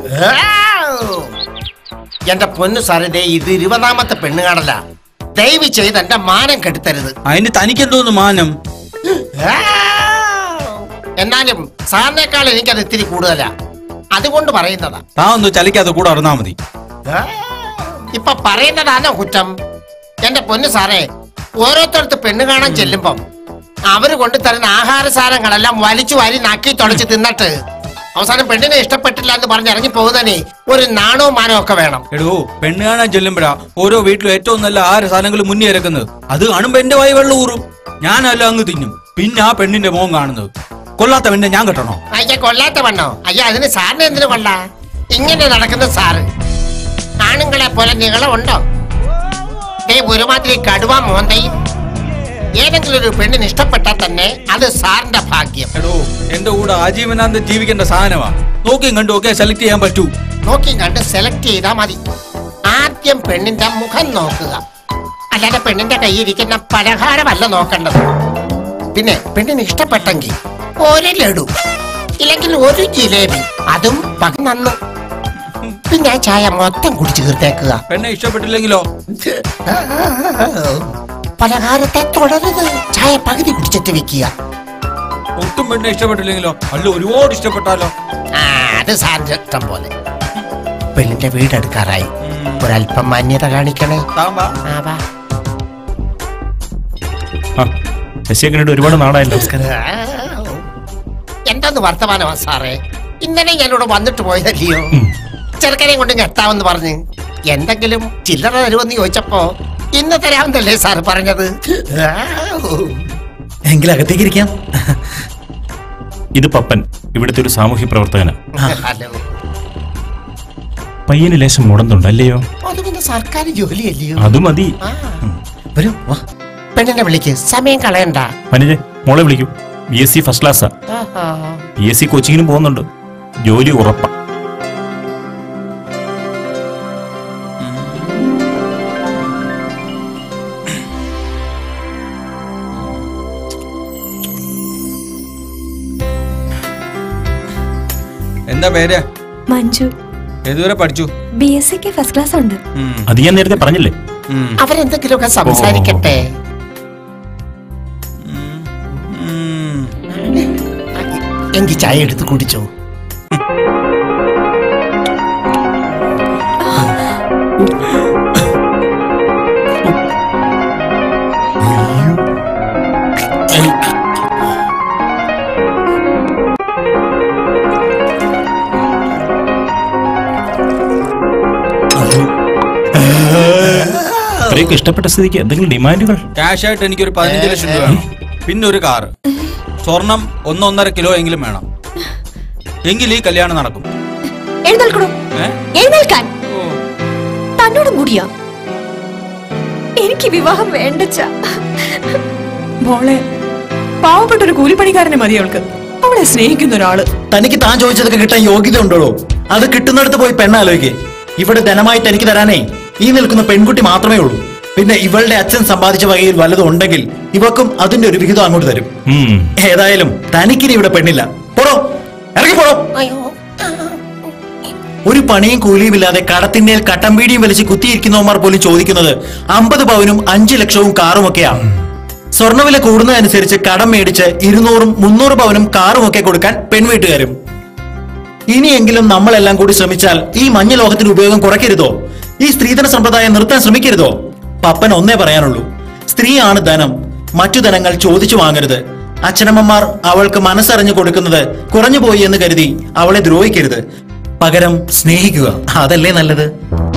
എന്റെ പൊന്നു സാറേ ദേ ഇത് ഇരുപതാമത്തെ പെണ്ണുകാണല ദയവ് ചെയ്ത് എന്റെ മാനം കെടുത്തരുത് അതിന് തനിക്കെന്തോന്ന് മാനം ആ! എന്നാലും സാറിനേക്കാൾ എനിക്കത് ഇത്തിരി കൂടുതലാ അതുകൊണ്ട് പറയുന്നതാ താ ഒന്ന് ചലിക്കാതെ കൂടെ അറിഞ്ഞാ മതി ആ! ഇപ്പൊ പറയുന്നതാണോ കുറ്റം എന്റെ പൊന്നു സാറേ ഓരോരുത്തരത്ത് പെണ്ണ് കാണാൻ ചെല്ലുമ്പം അവര് കൊണ്ടുതരുന്ന ആഹാര സാധനങ്ങളെല്ലാം വലിച്ചു വാരി നക്കി തുടച്ച് തിന്നിട്ട് അവസാനം പെണ്ണിനെ ഇഷ്ടപ്പെട്ടില്ല എന്ന് പറഞ്ഞ് ഇറങ്ങി പോകുന്നതിന് ഒരു നാണവും മാനവും ഒക്കെ വേണം എടോ പെണ്ണ് കാണാൻ ചെല്ലുമ്പോഴാ ഓരോ വീട്ടിലും ഏറ്റവും നല്ല ആഹാര സാധനങ്ങൾ മുന്നേ ഇറക്കുന്നത് അത് കാണുമ്പോ എന്റെ വായി വെള്ളം ഊറും ഞാനല്ല അങ്ങ് തിന്നും പിന്നെ ആ പെണ്ണിന്റെ മുഖം കാണുന്നത് കൊള്ളാത്ത പെണ്ണെ ഞാൻ കെട്ടണോ അയ്യ കൊള്ളാത്ത വണ്ണോ അയ്യ അതിന് സാറിന് എന്തിനു കൊള്ള ഇങ്ങനെ നടക്കുന്ന സാറ് ആണുങ്ങളെ പോലെ നീളമുണ്ടോ ദേ ഒരുമാതിരി കടുവ മോന്തയും ഏതെങ്കിലും ഒരു പെണ്ണിന് ഇഷ്ടപ്പെട്ടാൽ തന്നെ അത് സാറിന്റെ ഭാഗ്യം എടോ എന്റെ കൂടെ ആജീവനാന്തം ജീവിക്കേണ്ട സാധനമാ നോക്കിയും കണ്ടും ഒക്കെ സെലക്ട് ചെയ്യാൻ പറ്റൂ നോക്കി കണ്ട് സെലക്ട് ചെയ്താ മതി ആദ്യം പെണ്ണിന്റെ മുഖം നോക്കുക അല്ലാതെ പെണ്ണിന്റെ കയ്യിരിക്കുന്ന പലഹാരമല്ല നോക്കേണ്ടത് പിന്നെ പെണ്ണിന് ഇഷ്ടപ്പെട്ടെങ്കിൽ ഒരു ലഡു ഇല്ലെങ്കിൽ ഒരു ജിലേബി അതും പകന്നു പിന്നെ ആ ചായ മൊത്തം കുടിച്ചു തീർത്തേക്കുക പെണ്ണെ ഇഷ്ടപ്പെട്ടില്ലെങ്കിലോ പലഹാരത്തെ തുടരുത് ചായ പകുതി കുടിച്ചിട്ട് വെക്കുക ഒട്ടും പെണ്ണെ ഇഷ്ടപ്പെട്ടില്ലെങ്കിലോ അല്ല ഒരുപാട് ഇഷ്ടപ്പെട്ടാലോ ആ അത് സാറിന്റെ ഇഷ്ടം പോലെ പെണ്ണിന്റെ വീടെടുക്കാറായി ഒരല്പം മാന്യത കാണിക്കണേ താൻ വാ. ആ വാ ആ ശശിയെ കണ്ടിട്ട് ഒരുപാട് നാളായല്ലോ എന്തെന്ന് വർത്തമാനമാ സാറേ ഇന്നലെ ഞാനിവിടെ വന്നിട്ട് പോയതല്ലയോ ചെറുക്കനെ കൊണ്ട് ഞെട്ടാമെന്ന് പറഞ്ഞ് എന്തെങ്കിലും ചില്ലറ തരുമെന്ന് ചോദിച്ചപ്പോ ഇന്ന് തരാമെന്നല്ലേ സാർ പറഞ്ഞത് എങ്കിൽ അകത്തേക്ക് ഇരിക്കാം ഇത് പപ്പൻ ഇവിടുത്തെ ഒരു സാമൂഹ്യ പ്രവർത്തകന ഹലോ പയ്യന് ലേശം മുടന്തുണ്ട് അല്ലയോ അത് പിന്നെ സർക്കാർ ജോലിയല്ലയോ അത് മതി ആ, വരൂ വാ പെണ്ണിനെ വിളിക്ക് സമയം കളയണ്ട വനിജെ മോളെ വിളിക്കൂ ബി എസ് സി ഫസ്റ്റ് ക്ലാസ്സാ ആഹാ. ബി എസ് സി കോച്ചിങ്ങിനും പോകുന്നുണ്ട് ജോലി ഉറപ്പാ എന്താ പേര് മഞ്ജു ഏതുവരെ പഠിച്ചു ബി എസ് സിക്ക് ഫസ്റ്റ് ക്ലാസ് ഉണ്ട് ഉം. അത് ഞാൻ നേരത്തെ പറഞ്ഞില്ലേ ഉം. അവരെന്തെങ്കിലുമൊക്കെ സംസാരിക്കട്ടെ ഉം. എങ്കിൽ ചായ എടുത്ത് കുടിച്ചോ ഇത്രയൊക്കെ ഇഷ്ടപ്പെട്ട സ്ഥിതിക്ക് എന്തെങ്കിലും ഡിമാൻഡുകൾ ക്യാഷ് ആയിട്ട് എനിക്കൊരു പതിനഞ്ച് ലക്ഷം രൂപ വേണം പിന്നെ ഒരു കാറ് സ്വർണം ഒന്നൊന്നര കിലോ എങ്കിലും വേണം എങ്കിൽ ഈ കല്യാണം നടക്കും എഴുന്നേൽക്കണോ ഏ? എഴുന്നേൽക്കാൻ ഓ. തന്നോട് കൂടിയാ എനിക്ക് വിവാഹം വേണ്ടച്ച മോളെ പാവപ്പെട്ട ഒരു കൂലിപ്പണിക്കാരനെ മതി അവൾക്ക് അവളെ സ്നേഹിക്കുന്ന ഒരാള് തനിക്ക് താൻ ചോദിച്ചതൊക്കെ കിട്ടാൻ യോഗ്യത ഉണ്ടോ അത് കിട്ടുന്നിടത്ത് പോയി പെണ്ണാലോചിക്കേ ഇവിടെ ധനമായി തനിക്ക് തരാനേ ഈ നിൽക്കുന്ന പെൺകുട്ടി മാത്രമേ ഉള്ളൂ പിന്നെ ഇവളുടെ അച്ഛൻ സമ്പാദിച്ച വകയിൽ വല്ലതും ഉണ്ടെങ്കിൽ ഇവക്കും അതിന്റെ ഒരു വിഹിതം അങ്ങോട്ട് തരും ഉം. ഏതായാലും തനിക്കിനി ഇവിടെ പെണ്ണില്ല പോടോ ഇറങ്ങി പോടോ അയ്യോ ഒരു പണിയും കൂലിയും ഇല്ലാതെ കടത്തിന്മേൽ കട്ടമ്പീടിയും വലിച്ച് കുത്തിയിരിക്കുന്നവന്മാർ പോലും ചോദിക്കുന്നത് അമ്പത് പവനും അഞ്ചു ലക്ഷവും കാറും ഒക്കെയാണ് സ്വർണ്ണവില കൂടുന്നതനുസരിച്ച് കടം മേടിച്ച് ഇരുന്നൂറും മുന്നൂറ് പവനും കാറും ഒക്കെ കൊടുക്കാൻ പെൺവീട്ടുകാരും ഇനിയെങ്കിലും നമ്മളെല്ലാം കൂടി ശ്രമിച്ചാൽ ഈ മഞ്ഞ ലോകത്തിന്റെ ഉപയോഗം കുറയ്ക്കരുതോ ഈ സ്ത്രീധന സമ്പ്രദായം നിർത്താൻ ശ്രമിക്കരുതോ പപ്പൻ ഒന്നേ പറയാനുള്ളൂ സ്ത്രീയാണ് ധനം മറ്റു ധനങ്ങൾ ചോദിച്ചു വാങ്ങരുത് അച്ഛനമ്മമാർ അവൾക്ക് മനസ്സറിഞ്ഞു കൊടുക്കുന്നത് കുറഞ്ഞു പോയി എന്ന് കരുതി അവളെ ദ്രോഹിക്കരുത് പകരം സ്നേഹിക്കുക അതല്ലേ നല്ലത്